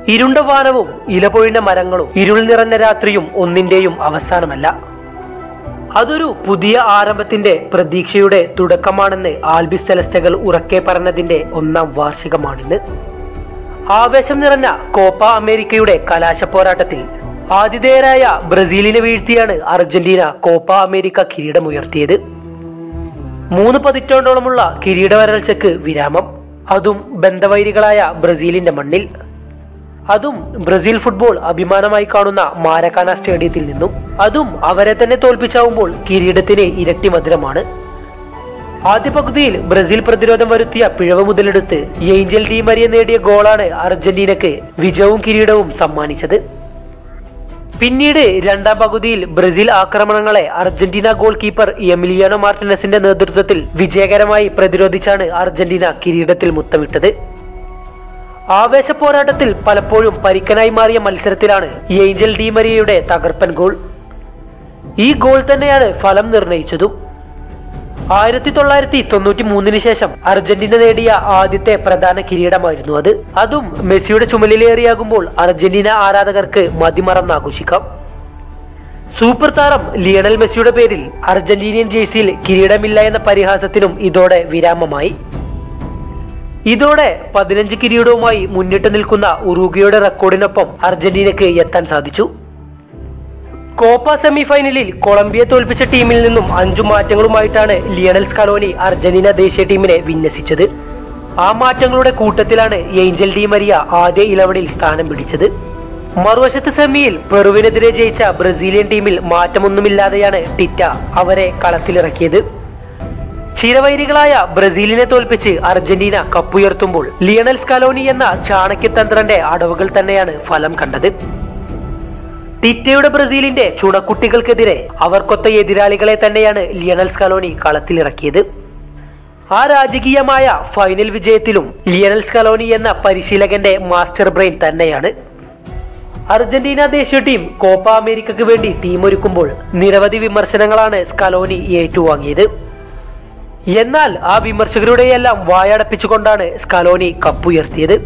ഇരുണ്ട വാനവും ഇലപൊഴിഞ്ഞ മരങ്ങളും ഇരുൾ നിറഞ്ഞ രാത്രിയും ഒന്നിന്റെയും അവസാനമല്ല അതൊരു പുതിയ ആരംഭത്തിന്റെ പ്രതീക്ഷയുടെ തുടക്കമാണെന്ന് ആൽബിസ് സെലസ്റ്റകൾ ഉറക്കെ പറഞ്ഞതിന്റെ ഒന്നാം വാർഷികമാണിന്ന് ആവേശം നിറഞ്ഞ കോപ്പ അമേരിക്കയുടെ കലാശ പോരാട്ടത്തിൽ ആതിഥേയരായ ബ്രസീലിനെ വീഴ്ത്തിയാണ് അർജന്റീന കോപ്പ അമേരിക്ക കിരീടമുയർത്തിയത് മൂന്ന് പതിറ്റാണ്ടോളമുള്ള കിരീട വരൾച്ചയ്ക്ക് വിരാമം അതും ബന്ധവൈരികളായ ബ്രസീലിന്റെ മണ്ണിൽ അതും ബ്രസീൽ ഫുട്ബോൾ അഭിമാനമായി കാണുന്ന മാരക്കാന സ്റ്റേഡിയത്തിൽ നിന്നും അതും അവരെ തന്നെ തോൽപ്പിച്ചാവുമ്പോൾ കിരീടത്തിന് ഇരട്ടി മധുരമാണ് ആദ്യ പകുതിയിൽ ബ്രസീൽ പ്രതിരോധം വരുത്തിയ പിഴവ് മുതലെടുത്ത് ഏഞ്ചൽ ഡി മരിയ നേടിയ ഗോളാണ് അർജന്റീനക്ക് വിജയവും കിരീടവും സമ്മാനിച്ചത് പിന്നീട് രണ്ടാം പകുതിയിൽ ബ്രസീൽ ആക്രമണങ്ങളെ അർജന്റീന ഗോൾ കീപ്പർ എമിലിയാനോ മാർട്ടിനസിന്റെ നേതൃത്വത്തിൽ വിജയകരമായി പ്രതിരോധിച്ചാണ് അർജന്റീന കിരീടത്തിൽ മുത്തമിട്ടത് ആവേശ പോരാട്ടത്തിൽ പലപ്പോഴും പരിക്കനായി മാറിയ മത്സരത്തിലാണ് ഏഞ്ചൽ ഡി മരിയയുടെ തകർപ്പൻ ഗോൾ ഈ ഗോൾ തന്നെയാണ് ഫലം നിർണയിച്ചതും ആയിരത്തി തൊള്ളായിരത്തി തൊണ്ണൂറ്റി മൂന്നിന് ശേഷം അർജന്റീന നേടിയ ആദ്യത്തെ പ്രധാന കിരീടമായിരുന്നു അത് അതും മെസ്സിയുടെ ചുമലിലേറിയാകുമ്പോൾ അർജന്റീന ആരാധകർക്ക് മതിമറന്നാഘോഷിക്കാം സൂപ്പർ താരം ലിയണൽ മെസ്സിയുടെ പേരിൽ അർജന്റീനിയൻ ജേഴ്സിയിൽ കിരീടമില്ല എന്ന പരിഹാസത്തിനും ഇതോടെ വിരാമമായി ഇതോടെ പതിനഞ്ച് കിരീടവുമായി മുന്നിട്ട് നിൽക്കുന്ന ഉറുഗയുടെ റെക്കോർഡിനൊപ്പം അർജന്റീനയ്ക്ക് എത്താൻ സാധിച്ചു കോപ്പ സെമിഫൈനലിൽ കൊളംബിയെ തോൽപ്പിച്ച ടീമിൽ നിന്നും അഞ്ചു മാറ്റങ്ങളുമായിട്ടാണ് ലിയണൽ സ്കലോനി അർജന്റീന ദേശീയ ടീമിനെ വിന്യസിച്ചത് ആ മാറ്റങ്ങളുടെ കൂട്ടത്തിലാണ് ഏഞ്ചൽ ഡി മരിയ ആദ്യ ഇലവനിൽ സ്ഥാനം പിടിച്ചത് മറുവശത്ത് സെമിയിൽ പെറുവിനെതിരെ ജയിച്ച ബ്രസീലിയൻ ടീമിൽ മാറ്റമൊന്നുമില്ലാതെയാണ് ടിറ്റ അവരെ കളത്തിലിറക്കിയത് ചിരവൈരികളായ ബ്രസീലിനെ തോൽപ്പിച്ച് അർജന്റീന കപ്പുയർത്തുമ്പോൾ ലിയണൽ സ്കലോനി എന്ന ചാണക്യതന്ത്രന്റെ അടവുകൾ തന്നെയാണ് ഫലം കണ്ടത് ടിറ്റയുടെ ബ്രസീലിന്റെ ചുണക്കുട്ടികൾക്കെതിരെ അവർക്കൊത്ത എതിരാളികളെ തന്നെയാണ് ലിയണൽ സ്കലോനി കളത്തിലിറക്കിയത് ആ രാജകീയമായ ഫൈനൽ വിജയത്തിലും ലിയണൽ സ്കലോനി എന്ന പരിശീലകന്റെ മാസ്റ്റർ ബ്രെയിൻ തന്നെയാണ് അർജന്റീന ദേശീയ ടീം കോപ്പ അമേരിക്കയ്ക്ക് വേണ്ടി ടീമൊരുക്കുമ്പോൾ നിരവധി വിമർശനങ്ങളാണ് സ്കലോനി ഏറ്റുവാങ്ങിയത് എന്നാൽ ആ വിമർശകരുടെയെല്ലാം വായടപ്പിച്ചുകൊണ്ടാണ് സ്കലോനി കപ്പുയർത്തിയത്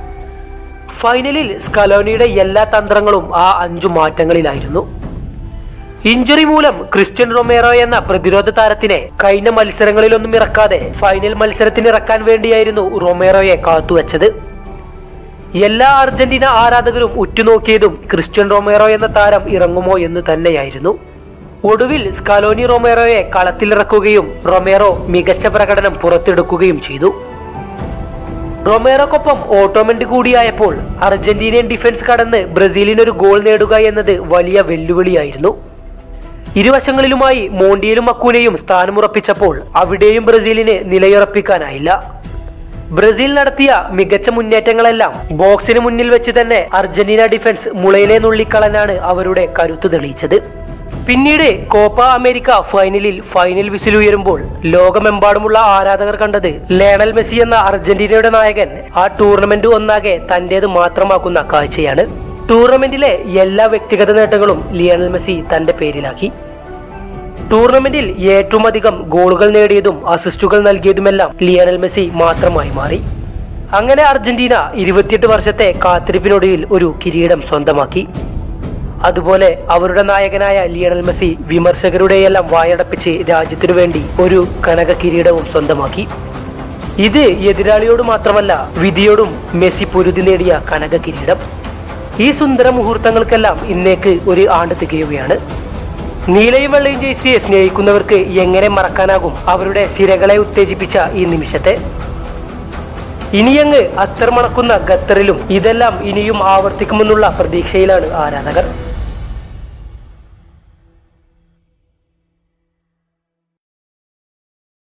ഫൈനലിൽ സ്കലോനിയുടെ എല്ലാ തന്ത്രങ്ങളും ആ അഞ്ചു മാറ്റങ്ങളിലായിരുന്നു ഇഞ്ചുറി മൂലം ക്രിസ്ത്യൻ റൊമേറോ എന്ന പ്രതിരോധ താരത്തിനെ കഴിഞ്ഞ മത്സരങ്ങളിലൊന്നും ഇറക്കാതെ ഫൈനൽ മത്സരത്തിന് ഇറക്കാൻ വേണ്ടിയായിരുന്നു റൊമേറോയെ കാത്തുവച്ചത് എല്ലാ അർജന്റീന ആരാധകരും ഉറ്റുനോക്കിയതും ക്രിസ്ത്യൻ റൊമേറോ എന്ന താരം ഇറങ്ങുമോ എന്ന് തന്നെയായിരുന്നു ഒടുവിൽ സ്കലോനി റൊമേറോയെ കളത്തിലിറക്കുകയും റൊമേറോ മികച്ച പ്രകടനം പുറത്തെടുക്കുകയും ചെയ്തു റൊമേറോക്കൊപ്പം ഓട്ടോമെന്റ് കൂടിയായപ്പോൾ അർജന്റീനിയൻ ഡിഫൻസ് കടന്ന് ബ്രസീലിനൊരു ഗോൾ നേടുക എന്നത് വലിയ വെല്ലുവിളിയായിരുന്നു ഇരുവശങ്ങളിലുമായി മോണ്ടിയലും അക്കൂനയും സ്ഥാനമുറപ്പിച്ചപ്പോൾ അവിടെയും ബ്രസീലിന് നിലയുറപ്പിക്കാനായില്ല ബ്രസീൽ നടത്തിയ മികച്ച മുന്നേറ്റങ്ങളെല്ലാം ബോക്സിന് മുന്നിൽ വെച്ച് തന്നെ അർജന്റീന ഡിഫൻസ് മുളയിലെ നുള്ളിക്കളനാണ് അവരുടെ കരുത്ത് തെളിയിച്ചത് പിന്നീട് കോപ്പ അമേരിക്ക ഫൈനലിൽ ഫൈനൽ വിസിൽ ഉയരുമ്പോൾ ലോകമെമ്പാടുമുള്ള ആരാധകർ കണ്ടത് ലേണൽ മെസ്സി എന്ന അർജന്റീനയുടെ നായകൻ ആ ടൂർണമെന്റ് ഒന്നാകെ തന്റേത് മാത്രമാക്കുന്ന കാഴ്ചയാണ് ടൂർണമെന്റിലെ എല്ലാ വ്യക്തിഗത നേട്ടങ്ങളും ലിയണൽ മെസ്സി തന്റെ പേരിലാക്കി ടൂർണമെന്റിൽ ഏറ്റവും അധികം ഗോളുകൾ നേടിയതും അസിസ്റ്റുകൾ നൽകിയതുമെല്ലാം ലിയണൽ മെസ്സി മാത്രമായി മാറി അങ്ങനെ അർജന്റീന ഇരുപത്തിയെട്ട് വർഷത്തെ കാത്തിരിപ്പിനൊടുവിൽ ഒരു കിരീടം സ്വന്തമാക്കി അതുപോലെ അവരുടെ നായകനായ ലിയണൽ മെസ്സി വിമർശകരുടെയെല്ലാം വായടപ്പിച്ച് രാജ്യത്തിനു വേണ്ടി ഒരു കനക കിരീടവും സ്വന്തമാക്കി ഇത് എതിരാളിയോട് മാത്രമല്ല വിധിയോടും മെസ്സി പൊരുതി നേടിയ കനക കിരീടം ഈ സുന്ദര മുഹൂർത്തങ്ങൾക്കെല്ലാം ഇന്നേക്ക് ഒരു ആണ്ട് തികയുകയാണ് നീലയും വെള്ളയും ജേഴ്സിയെ സ്നേഹിക്കുന്നവർക്ക് എങ്ങനെ മറക്കാനാകും അവരുടെ സിരകളെ ഉത്തേജിപ്പിച്ച ഈ നിമിഷത്തെ ഇനിയങ്ങ് അത്തർ മണക്കുന്ന ഖത്തറിലും ഇതെല്ലാം ഇനിയും ആവർത്തിക്കുമെന്നുള്ള പ്രതീക്ഷയിലാണ് ആരാധകർ